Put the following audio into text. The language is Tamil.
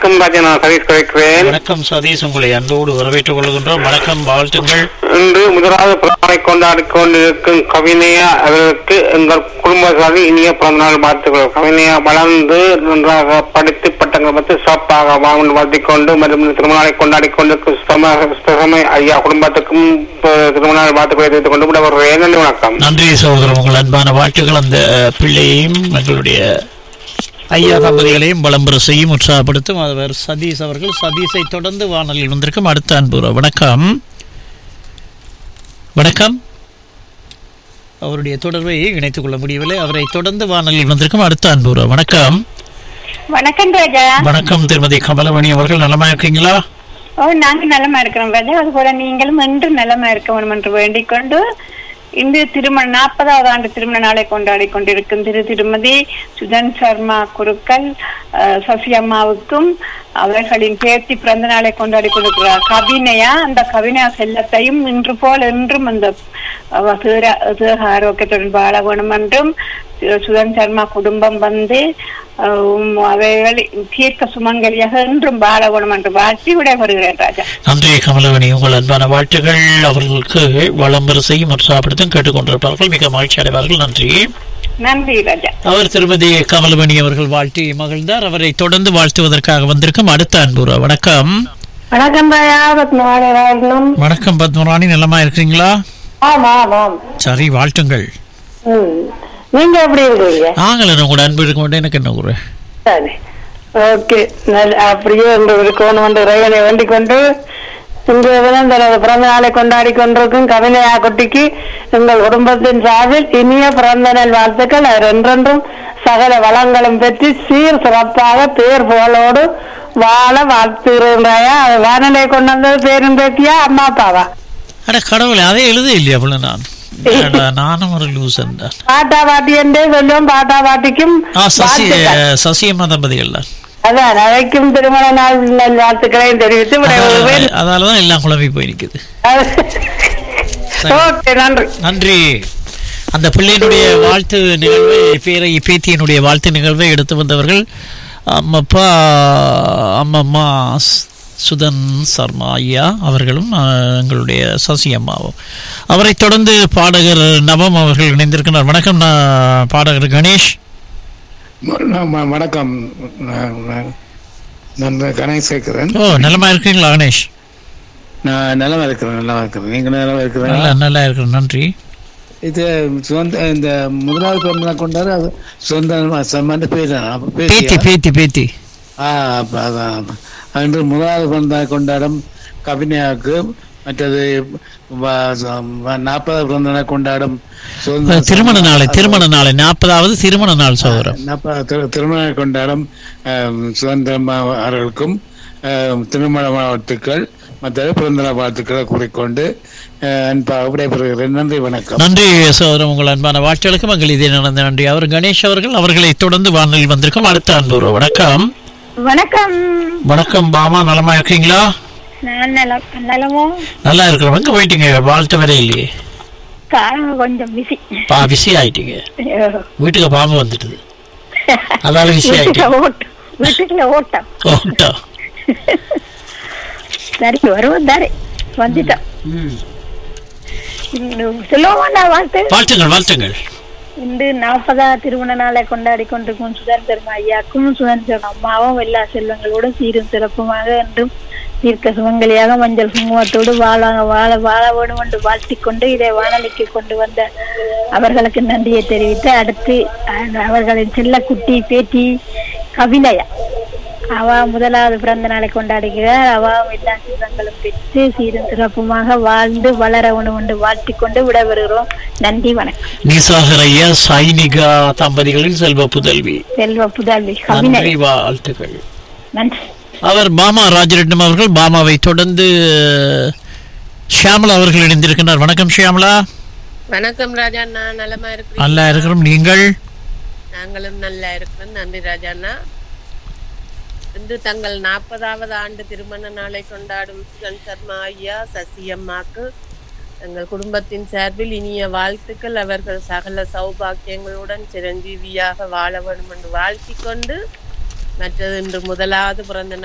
வணக்கம் ராஜா நான் சதீஷ் குறைக்கிறேன் வணக்கம் சதீஷ் உங்களை அன்போடு வரவேற்றுக் கொள்கின்றோம் வணக்கம் வாழ்த்துங்கள் இன்று முதலாவது பிறந்தநாளை கொண்டாடி கொண்டிருக்கும் கவினையா அவர்களுக்கு எங்கள் குடும்பத்தாரி இனிய பிறந்தநாள் வாழ்த்துக்கள் கவினையா வளர்ந்து நன்றாக படித்து பட்டங்கள் பற்றி சிறப்பாக வாங்க வாழ்த்திக் கொண்டு மற்றும் திருமணத்தை கொண்டாடி கொண்டிருக்கும் சுத்தம சுத்தமை ஐயா குடும்பத்துக்கும் அஹ், திருமணநாள் வாழ்த்துக்களை தெரிவித்துக் கொண்டு விட வருகிறேன் நன்றி வணக்கம் நன்றி சகோதரர் உங்கள் அன்பான வாழ்த்துக்கள் அந்த பிள்ளையையும் எங்களுடைய ஐயா தம்பதிகளையும் வளம்பெற செய்யும் உற்சாகப்படுத்தும் அவர் சதீஷ் அவர்கள் சதீஷை தொடர்ந்து வானொலியில் வந்திருக்கும் அடுத்த அன்பு வணக்கம் வணக்கம் அவருடைய தொடர்பை இணைத்துக் கொள்ள முடியவில்லை அவரை தொடர்ந்து வானொலியில் வந்திருக்கும் அடுத்த அன்பு வணக்கம் வணக்கம் ராஜா வணக்கம் திருமதி கமலமணி அவர்கள் நலமா இருக்கீங்களா ஓ நாங்க நலமா இருக்கிறோம் ராஜா அதுபோல நீங்களும் என்று நலமா இருக்க வேண்டும் என்று வேண்டிக் கொண்டு இந்த திருமண நாற்பதாவது ஆண்டு திருமண நாளை கொண்டாடி கொண்டிருக்கும் திரு திருமதி சுதன் சர்மா குருக்கள் அஹ், சசி அம்மாவுக்கும் அவர்களின் பேத்தி பிறந்த நாளை கொண்டாடி கொண்டிருக்கிறார் கவினையா அந்த கவினா செல்லத்தையும் இன்று போல் என்றும் அந்த அவ தேர- தேக ஆரோக்கியத்துடன் வாழ வேணும் என்றும் திரு சுதன் சர்மா குடும்பம் வந்து அஹ், அவைகள் தீர்க்க சுமங்கலியாக என்றும் வாழ வேணும் என்று வாழ்த்தி விடைபெறுகிறேன் ராஜா நன்றி கமலவணி உங்கள் அன்பான வாழ்த்துகள் அவர்களுக்கு வளம்பெற செய்யும் உற்சாகப்படுத்தும் கேட்டுக்கொண்டிருப்பார்கள் மிக மகிழ்ச்சி அடைவார்கள் நன்றி நன்றி ராஜா அவர் திருமதி கமலமணி அவர்கள் வாழ்த்தி மகிழ்ந்தார் அவரை தொடர்ந்து வாழ்த்துவதற்காக வந்திருக்கும் அடுத்த அன்புரா வணக்கம் வணக்கம் ராயா பத்மநாடு ராஜனம் வணக்கம் பத்மராணி நலமா இருக்கிறீங்களா ஆமா ஆமாம் சரி வாழ்த்துங்கள் ம். நீங்க எப்படி இருக்கீங்க நாங்கள் உங்களோட அன்பு இருக்க மாட்டேன் எனக்கு என்ன ஒரு சரி ஓகே நல்ல அப்படியே என்று இருக்கணும் என்று இறைவனை வேண்டிக் கொண்டு இன்றைய தினம் தனது பிறந்த நாளை கொண்டாடி கொண்டிருக்கும் கவிதையா குட்டிக்கு எங்கள் குடும்பத்தின் சார்பில் இனிய பிறந்த நாள் வாழ்த்துக்கள் அவர் என்றென்றும் சகல வளங்களும் பெற்று சீர் சிறப்பாக பேர் புகழோடு வாழ வாழ்த்துகிறாயா வானலை கொண்டு வந்தது பேரும் பேத்தியா அம்மா அப்பாவா அட கடவுளே அதே எழுத இல்லையா அவ்வளவு நான் அடடா, நானும் ஒரு லூசன் தான் பாட்டா பாட்டி என்றே சொல்லும் பாட்டா பாட்டிக்கும் ஆ சசி வாழ்த்துக்கள். சசியம்மா தம்பதிகள் தான் அதான் அழைக்கும் திருமண நாள் நல் வாழ்த்துக்களையும் தெரிவித்து விடைபெறுவேன். அதாலதான் எல்லாம் குழம்பி போய் நிக்குது ஓகே நன்றி நன்றி அந்த பிள்ளையினுடைய வாழ்த்து நிகழ்வை பேரை பேத்தியினுடைய வாழ்த்து நிகழ்வை எடுத்து வந்தவர்கள் அம்மப்பா அம்மம்மா ஸ்- சுதன் சர்மா ஐயா அவர்களும் அஹ், எங்களுடைய சசி அம்மாவும் அவரை தொடர்ந்து பாடகர் நவம் அவர்கள் இணைந்திருக்கிறார் வணக்கம் நான் பாடகர் கணேஷ் வ- வ- வணக்கம் நான் நான் நான் கணேஷ் கேட்கிறேன் ஓ நலமா இருக்கிறீங்களா கணேஷ் நான் நல்லா இருக்கிறேன் நல்லா இருக்கிறேன் நீங்க நல்லா நல்லா இருக்கிறீங்களா நல்லா இருக்கிறேன் நன்றி இது சுதந்திர இந்த முதலாவது பிறந்த நாள் கொண்டாடு அது சுதந்திர சம்மந்த பேர் தான் அப்ப பேத்தி பேத்தியா? பேத்தி பேத்தி ஆ அப்ப அதான் அன்று முதலாவது பிறந்த நாள் கொண்டாடும் கவிஞாவுக்கு மற்றது நாற்பதாவது பிறந்த நாள் கொண்டாடும் சுதந்திர திருமண நாளை திருமண நாளை நாற்பதாவது திருமண நாள் சகோதரம் நாற்பது திரு- திருமண நாள் கொண்டாடும் ஆம், சுதந்திரம் அவர்களுக்கும் ஆம், திருமண வாழ்த்துக்கள் மற்ற பிறந்த நாள் வாழ்த்துக்களை கூறிக்கொண்டு ஆ, அன்பாக விடைபெறுகிறேன் நன்றி வணக்கம் நன்றி சகோதரம் உங்கள் அன்பான வாழ்த்துக்களுக்கு மங்கள் இதே நடந்த நன்றி அவர் கணேஷ் அவர்கள் அவர்களை தொடர்ந்து வானொலியில் வந்திருக்கும் அடுத்த அன்பு வணக்கம் வணக்கம் வணக்கம் பாமா நலமா இருக்கீங்களா நான் நலம் நலமோ நல்லா இருக்கிறோம் எங்க போயிட்டீங்க வாழ்த்து வரை இல்லையே காலம் கொஞ்சம் பிஸி பா பிஸி ஆயிட்டீங்க வீட்டுக்கு பாம்பு வந்துட்டுது அதால பிஸி வீட்டுக்குள்ள ஆயிட்டீங்க ஓட்டம் வீட்டுக்குள்ள ஓட்டம் ஓட்டா சரி வருவோம் தாரே வந்துட்டோம் இன்னும் சொல்லுவோமா வாழ்த்து வாழ்த்துங்கள் வாழ்த்துங்கள் இன்று நாற்பதா திருமண நாளை கொண்டாடி கொண்டிருக்கும் சுதந்திரம் ஐயாக்கும் சுதந்திரம் அம்மாவும் எல்லா செல்வங்களோடு சீரும் சிறப்புமாக என்றும் தீர்க்க சுமங்கலியாக மஞ்சள் குங்குமத்தோடு வாழ வாழ வாழ வேண்டும் என்று வாழ்த்திக் கொண்டு இதை வானொலிக்கு கொண்டு வந்த அவர்களுக்கு நன்றியை தெரிவித்து அடுத்து அஹ், அவர்களின் செல்லக்குட்டி பேட்டி கவினயா அவ முதலாவது பிறந்த நாளை கொண்டாடுகிறார் அவாவும் எல்லா செல்வங்களும் பெற்று சீரும் சிறப்புமாக வாழ்ந்து வளர வேண்டும் என்று வாழ்த்திக் கொண்டு விடைபெறுகிறோம் நன்றி வணக்கம் நீசாகர் ஐயா சைனிகா தம்பதிகளின் செல்வ புதல்வி செல்வ புதல்வி கவினை நன்றி வாழ்த்துக்கள் நன்றி அவர் பாமா ராஜரட்னம் அவர்கள் பாமாவை தொடர்ந்து ஷியாமலா அவர்கள் இணைந்திருக்கிறார் வணக்கம் ஷியாமலா வணக்கம் ராஜாண்ணா நலமா இருக்கிறீங்க நல்லா இருக்கிறோம் நீங்கள் நாங்களும் நல்லா இருக்கிறோம் நன்றி ராஜாண்ணா இன்று தங்கள் நாற்பதாவது ஆண்டு திருமண நாளை கொண்டாடும் சுகன் சர்மா ஐயா சசி அம்மாக்கு எங்கள் குடும்பத்தின் சார்பில் இனிய வாழ்த்துக்கள் அவர்கள் சகல சௌபாக்கியங்களுடன் சிரஞ்சீவியாக வாழ வேண்டும் என்று வாழ்த்திக் கொண்டு மற்றது இன்று முதலாவது பிறந்த